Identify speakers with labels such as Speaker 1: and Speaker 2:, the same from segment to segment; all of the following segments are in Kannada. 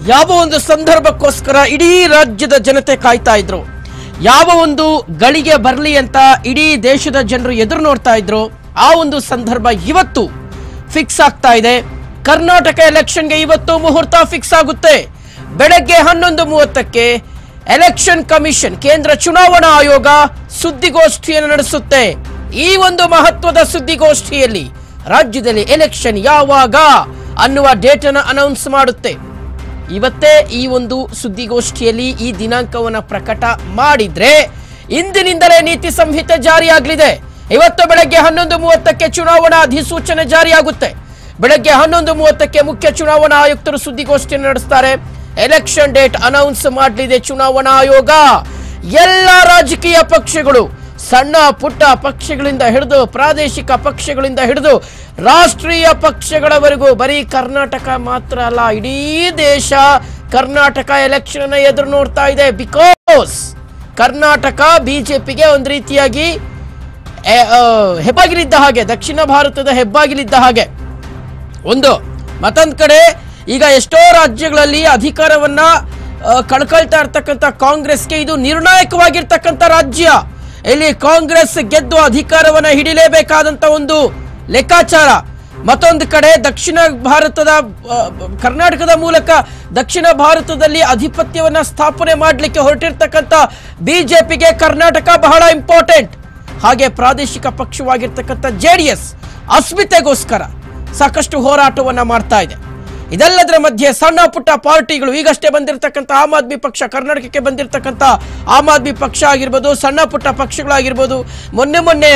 Speaker 1: ಯಾವ ಒಂದು ಸಂದರ್ಭಕ್ಕೋಸ್ಕರ ಇಡೀ ರಾಜ್ಯದ ಜನತೆ ಕಾಯ್ತಾ ಇದ್ರು ಯಾವ ಒಂದು ಗಳಿಗೆ ಬರಲಿ ಅಂತ ಇಡೀ ದೇಶದ ಜನರು ಎದುರು ನೋಡ್ತಾ ಇದ್ರು ಆ ಒಂದು ಸಂದರ್ಭ ಇವತ್ತು ಫಿಕ್ಸ್ ಆಗ್ತಾ ಇದೆ ಕರ್ನಾಟಕ ಎಲೆಕ್ಷನ್ಗೆ ಇವತ್ತು ಮುಹೂರ್ತ ಫಿಕ್ಸ್ ಆಗುತ್ತೆ ಬೆಳಗ್ಗೆ ಹನ್ನೊಂದು ಮೂವತ್ತಕ್ಕೆ ಎಲೆಕ್ಷನ್ ಕಮಿಷನ್ ಕೇಂದ್ರ ಚುನಾವಣಾ ಆಯೋಗ ಸುದ್ದಿಗೋಷ್ಠಿಯನ್ನು ನಡೆಸುತ್ತೆ ಈ ಒಂದು ಮಹತ್ವದ ಸುದ್ದಿಗೋಷ್ಠಿಯಲ್ಲಿ ರಾಜ್ಯದಲ್ಲಿ ಎಲೆಕ್ಷನ್ ಯಾವಾಗ ಅನ್ನುವ ಡೇಟ್ ಅನ್ನು ಅನೌನ್ಸ್ ಮಾಡುತ್ತೆ ಇವತ್ತೇ ಈ ಒಂದು ಸುದ್ದಿಗೋಷ್ಠಿಯಲ್ಲಿ ಈ ದಿನಾಂಕವನ್ನು ಪ್ರಕಟ ಮಾಡಿದ್ರೆ ಇಂದಿನಿಂದಲೇ ನೀತಿ ಸಂಹಿತೆ ಜಾರಿಯಾಗಲಿದೆ ಇವತ್ತು ಬೆಳಗ್ಗೆ ಹನ್ನೊಂದು ಮೂವತ್ತಕ್ಕೆ ಚುನಾವಣಾ ಅಧಿಸೂಚನೆ ಜಾರಿಯಾಗುತ್ತೆ ಬೆಳಗ್ಗೆ ಹನ್ನೊಂದು ಮೂವತ್ತಕ್ಕೆ ಮುಖ್ಯ ಚುನಾವಣಾ ಆಯುಕ್ತರು ಸುದ್ದಿಗೋಷ್ಠಿಯನ್ನು ನಡೆಸ್ತಾರೆ ಎಲೆಕ್ಷನ್ ಡೇಟ್ ಅನೌನ್ಸ್ ಮಾಡಲಿದೆ ಚುನಾವಣಾ ಆಯೋಗ ಎಲ್ಲ ರಾಜಕೀಯ ಪಕ್ಷಗಳು ಸಣ್ಣ ಪುಟ್ಟ ಪಕ್ಷಗಳಿಂದ ಹಿಡಿದು ಪ್ರಾದೇಶಿಕ ಪಕ್ಷಗಳಿಂದ ಹಿಡಿದು ರಾಷ್ಟ್ರೀಯ ಪಕ್ಷಗಳವರೆಗೂ ಬರೀ ಕರ್ನಾಟಕ ಮಾತ್ರ ಅಲ್ಲ ಇಡೀ ದೇಶ ಕರ್ನಾಟಕ ಎಲೆಕ್ಷನ್ ಅನ್ನ ಎದುರು ನೋಡ್ತಾ ಇದೆ ಬಿಕಾಸ್ ಕರ್ನಾಟಕ ಬಿಜೆಪಿಗೆ ಒಂದು ರೀತಿಯಾಗಿ ಎ, ಆ, ಹೆಬ್ಬಾಗಿಲಿದ್ದ ಹಾಗೆ ದಕ್ಷಿಣ ಭಾರತದ ಹೆಬ್ಬಾಗಿಲಿದ್ದ ಹಾಗೆ ಒಂದು ಮತ್ತೊಂದ್ ಕಡೆ ಈಗ ಎಷ್ಟೋ ರಾಜ್ಯಗಳಲ್ಲಿ ಅಧಿಕಾರವನ್ನ ಆ, ಕಳ್ಕೊಳ್ತಾ ಇರ್ತಕ್ಕಂಥ ಕಾಂಗ್ರೆಸ್ಗೆ ಇದು ನಿರ್ಣಾಯಕವಾಗಿರ್ತಕ್ಕಂಥ ರಾಜ್ಯ ಇಲ್ಲಿ ಕಾಂಗ್ರೆಸ್ ಗೆದ್ದು ಅಧಿಕಾರವನ್ನ ಹಿಡಿಲೇಬೇಕಾದಂತ ಒಂದು ಲೆಕ್ಕಾಚಾರ ಮತ್ತೊಂದು ಕಡೆ ದಕ್ಷಿಣ ಭಾರತದ ಆ, ಕರ್ನಾಟಕದ ಮೂಲಕ ದಕ್ಷಿಣ ಭಾರತದಲ್ಲಿ ಅಧಿಪತ್ಯವನ್ನ ಸ್ಥಾಪನೆ ಮಾಡಲಿಕ್ಕೆ ಹೊರಟಿರ್ತಕ್ಕಂಥ ಬಿಜೆಪಿಗೆ ಕರ್ನಾಟಕ ಬಹಳ ಇಂಪಾರ್ಟೆಂಟ್ ಹಾಗೆ ಪ್ರಾದೇಶಿಕ ಪಕ್ಷವಾಗಿರ್ತಕ್ಕಂಥ ಜೆ ಡಿ ಎಸ್ ಅಸ್ಮಿತೆಗೋಸ್ಕರ ಸಾಕಷ್ಟು ಹೋರಾಟವನ್ನ ಮಾಡ್ತಾ ಇದೆ ಇದೆಲ್ಲದರ ಮಧ್ಯೆ ಸಣ್ಣ ಪುಟ್ಟ ಪಾರ್ಟಿಗಳು ಈಗಷ್ಟೇ ಬಂದಿರತಕ್ಕಂಥ ಆಮ್ ಆದ್ಮಿ ಪಕ್ಷ ಕರ್ನಾಟಕಕ್ಕೆ ಬಂದಿರತಕ್ಕಂಥ ಆಮ್ ಆದ್ಮಿ ಪಕ್ಷ ಆಗಿರ್ಬೋದು ಸಣ್ಣ ಪುಟ್ಟ ಪಕ್ಷಗಳಾಗಿರ್ಬೋದು ಮೊನ್ನೆ ಮೊನ್ನೆ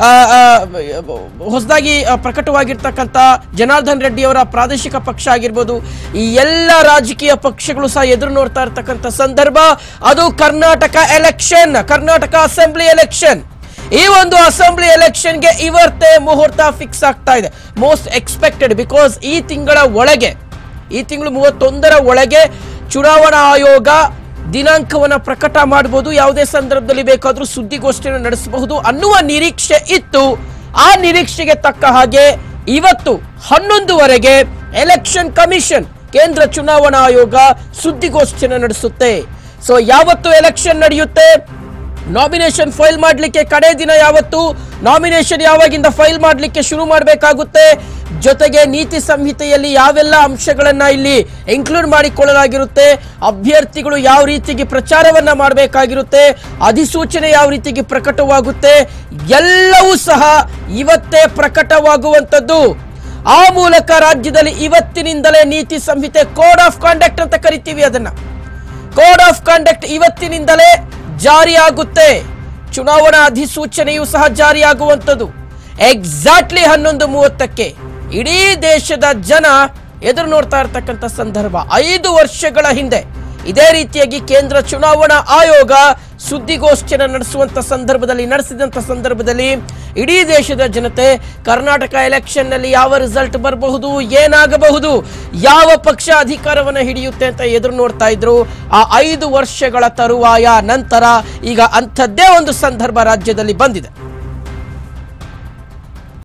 Speaker 1: ಹೊಸದಾಗಿ ಪ್ರಕಟವಾಗಿರ್ತಕ್ಕಂಥ ಜನಾರ್ದನ್ ರೆಡ್ಡಿ ಅವರ ಪ್ರಾದೇಶಿಕ ಪಕ್ಷ ಆಗಿರ್ಬೋದು ಈ ಎಲ್ಲ ರಾಜಕೀಯ ಪಕ್ಷಗಳು ಸಹ ಎದುರು ನೋಡ್ತಾ ಇರ್ತಕ್ಕಂಥ ಸಂದರ್ಭ ಅದು Karnataka election Karnataka assembly election ಈ ಒಂದು ಅಸೆಂಬ್ಲಿ ಎಲೆಕ್ಷನ್ಗೆ ಇವತ್ತೇ ಮುಹೂರ್ತ ಫಿಕ್ಸ್ ಆಗ್ತಾ ಇದೆ ಮೋಸ್ಟ್ ಎಕ್ಸ್ಪೆಕ್ಟೆಡ್ ಬಿಕಾಸ್ ಈ ತಿಂಗಳ ಒಳಗೆ ಈ ತಿಂಗಳು ಮೂವತ್ತೊಂದರ ಒಳಗೆ ಚುನಾವಣಾ ಆಯೋಗ ದಿನಾಂಕವನ್ನ ಪ್ರಕಟ ಮಾಡಬಹುದು ಯಾವುದೇ ಸಂದರ್ಭದಲ್ಲಿ ಬೇಕಾದರೂ ಸುದ್ದಿಗೋಷ್ಠಿಯನ್ನು ನಡೆಸಬಹುದು ಅನ್ನುವ ನಿರೀಕ್ಷೆ ಇತ್ತು ಆ ನಿರೀಕ್ಷೆಗೆ ತಕ್ಕ ಹಾಗೆ ಇವತ್ತು ಹನ್ನೊಂದುವರೆಗೆ ಎಲೆಕ್ಷನ್ ಕಮಿಷನ್ ಕೇಂದ್ರ ಚುನಾವಣಾ ಆಯೋಗ ಸುದ್ದಿಗೋಷ್ಠಿಯನ್ನು ನಡೆಸುತ್ತೆ ಸೊ ಯಾವತ್ತು ಎಲೆಕ್ಷನ್ ನಡೆಯುತ್ತೆ ನಾಮಿನೇಷನ್ ಫೈಲ್ ಮಾಡಲಿಕ್ಕೆ ಕಡೆ ದಿನ ಯಾವತ್ತು ನಾಮಿನೇಷನ್ ಯಾವಾಗಿಂದ ಫೈಲ್ ಮಾಡಲಿಕ್ಕೆ ಶುರು ಮಾಡಬೇಕಾಗುತ್ತೆ ಜೊತೆಗೆ ನೀತಿ ಸಂಹಿತೆಯಲ್ಲಿ ಯಾವೆಲ್ಲ ಅಂಶಗಳನ್ನ ಇಲ್ಲಿ ಇನ್ಕ್ಲೂಡ್ ಮಾಡಿಕೊಳ್ಳಲಾಗಿರುತ್ತೆ ಅಭ್ಯರ್ಥಿಗಳು ಯಾವ ರೀತಿಗೆ ಪ್ರಚಾರವನ್ನ ಮಾಡಬೇಕಾಗಿರುತ್ತೆ ಅಧಿಸೂಚನೆ ಯಾವ ರೀತಿಗೆ ಪ್ರಕಟವಾಗುತ್ತೆ ಎಲ್ಲವೂ ಸಹ ಇವತ್ತೇ ಪ್ರಕಟವಾಗುವಂಥದ್ದು ಆ ಮೂಲಕ ರಾಜ್ಯದಲ್ಲಿ ಇವತ್ತಿನಿಂದಲೇ ನೀತಿ ಸಂಹಿತೆ ಕೋಡ್ ಆಫ್ ಕಾಂಡಕ್ಟ್ ಅಂತ ಕರಿತೀವಿ ಅದನ್ನ ಕೋಡ್ ಆಫ್ ಕಂಡಕ್ಟ್ ಇವತ್ತಿನಿಂದಲೇ ಜಾರಿಯಾಗುತ್ತೆ ಚುನಾವಣಾ ಅಧಿಸೂಚನೆಯೂ ಸಹ ಜಾರಿಯಾಗುವಂಥದ್ದು ಎಕ್ಸಾಕ್ಟ್ಲಿ ಹನ್ನೊಂದು ಮೂವತ್ತಕ್ಕೆ ಇಡೀ ದೇಶದ ಜನ ಎದುರು ನೋಡ್ತಾ ಇರ್ತಕ್ಕಂಥ ಸಂದರ್ಭ ಐದು ವರ್ಷಗಳ ಹಿಂದೆ ಇದೇ ರೀತಿಯಾಗಿ ಕೇಂದ್ರ ಚುನಾವಣಾ ಆಯೋಗ ಸುದ್ದಿಗೋಷ್ಠಿಯನ್ನು ನಡೆಸುವಂತ ಸಂದರ್ಭದಲ್ಲಿ ನಡೆಸಿದಂತ ಸಂದರ್ಭದಲ್ಲಿ ಇಡೀ ದೇಶದ ಜನತೆ ಕರ್ನಾಟಕ ಎಲೆಕ್ಷನ್ ನಲ್ಲಿ ಯಾವ ರಿಸಲ್ಟ್ ಬರಬಹುದು ಏನಾಗಬಹುದು ಯಾವ ಪಕ್ಷ ಅಧಿಕಾರವನ್ನು ಹಿಡಿಯುತ್ತೆ ಅಂತ ಎದುರು ನೋಡ್ತಾ ಇದ್ರು ಆ ಐದು ವರ್ಷಗಳ ತರುವಾಯ ನಂತರ ಈಗ ಅಂಥದ್ದೇ ಒಂದು ಸಂದರ್ಭ ರಾಜ್ಯದಲ್ಲಿ ಬಂದಿದೆ